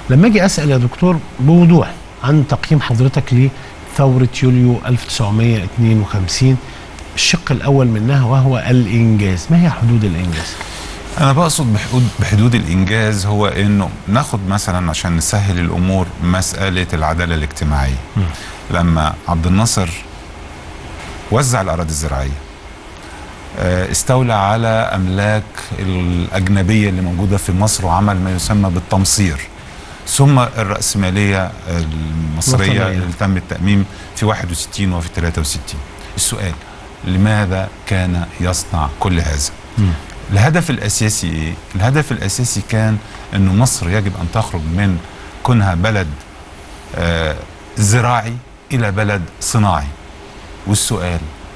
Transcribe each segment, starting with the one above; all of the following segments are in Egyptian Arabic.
لما اجي اسال يا دكتور بوضوح عن تقييم حضرتك لثوره يوليو 1952 الشق الاول منها وهو الانجاز ما هي حدود الانجاز انا بقصد بحدود بحدود الانجاز هو انه ناخد مثلا عشان نسهل الامور مساله العداله الاجتماعيه م. لما عبد الناصر وزع الاراضي الزراعيه آه، استولى على املاك الاجنبيه اللي موجوده في مصر وعمل ما يسمى بالتمصير ثم الراسماليه المصريه وطنية. اللي تم التاميم في 61 وفي 63 السؤال لماذا كان يصنع كل هذا الهدف الاساسي ايه الهدف الاساسي كان انه مصر يجب ان تخرج من كونها بلد آه زراعي الى بلد صناعي والسؤال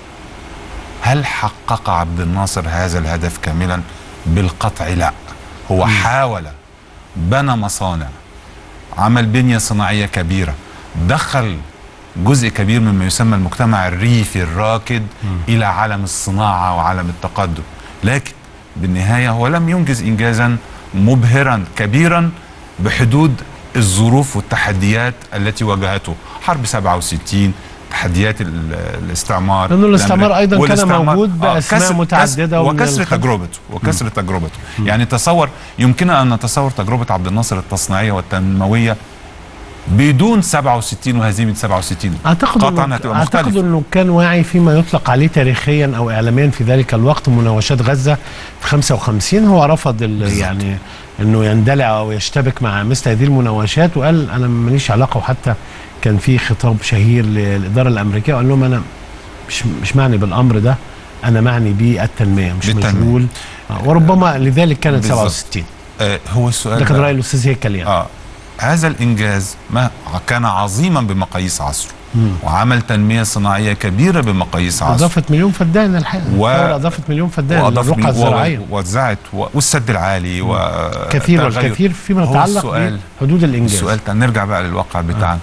هل حقق عبد الناصر هذا الهدف كاملا بالقطع لا هو حاول بنى مصانع عمل بنية صناعية كبيرة دخل جزء كبير مما يسمى المجتمع الريفي الراكد إلى عالم الصناعة وعالم التقدم لكن بالنهاية هو لم ينجز إنجازا مبهرا كبيرا بحدود الظروف والتحديات التي واجهته حرب 67 تحديات ال- الاستعمار لأنه الاستعمار الأمريكي. أيضاً كان والاستعمار- موجود بأسماء كسر- متعددة ومن وكسر الخلف. تجربته وكسر تجربته يعني تصور يمكننا ان نتصور تجربه عبد الناصر التصنيعيه والتنمويه بدون 67 وهزيمه 67 اعتقد قطعا إنه هتبقى اعتقد مختلفه انه كان واعي فيما يطلق عليه تاريخيا او اعلاميا في ذلك الوقت مناوشات غزه في 55 هو رفض ال- بالظبط. يعني انه يندلع او يشتبك مع مثل هذه المناوشات وقال انا ماليش علاقه وحتى كان في خطاب شهير للاداره الامريكيه وقال لهم انا مش مش معني بالامر ده انا معني بالتنميه مش بالتنمية. مشغول آه، وربما لذلك كانت بالظبط. 67 آه هو السؤال ده كان بقى- راي الاستاذ هيكل يعني اه هذا الانجاز ما كان عظيما بمقاييس عصره مم. وعمل تنميه صناعيه كبيره بمقاييس عصره اضافت مليون فدان الحقيقه و- الثورة اضافت مليون فدان واضاف للرقعه من- و- الزراعيه ووزعت و- والسد العالي و كثير تغير. والكثير فيما هو يتعلق السؤال بحدود الانجاز السؤال تعال نرجع بقى للواقع بتاعنا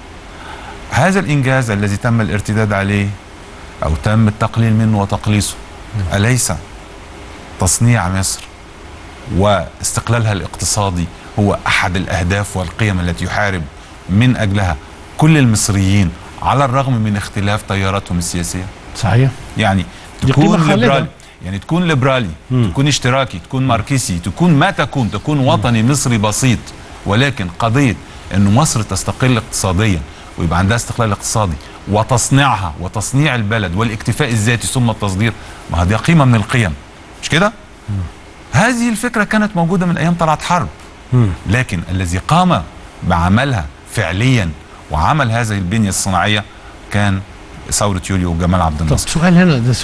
هذا الانجاز الذي تم الارتداد عليه او تم التقليل منه وتقليصه اليس تصنيع مصر واستقلالها الاقتصادي هو احد الاهداف والقيم التي يحارب من اجلها كل المصريين على الرغم من اختلاف تياراتهم السياسيه صحيح يعني دي قيمة تكون خالدة. ليبرالي يعني تكون ليبرالي مم. تكون اشتراكي تكون ماركسي تكون ما تكون تكون وطني مصري بسيط ولكن قضية أن مصر تستقل اقتصاديا ويبقى عندها استقلال اقتصادي وتصنيعها وتصنيع البلد والاكتفاء الذاتي ثم التصدير ما هذه قيمة من القيم مش كده؟ هذه الفكرة كانت موجودة من أيام طلعت حرب مم. لكن الذي قام بعملها فعليا وعمل هذه البنية الصناعية كان ثورة يوليو وجمال عبد طب الناصر سؤال هنا ده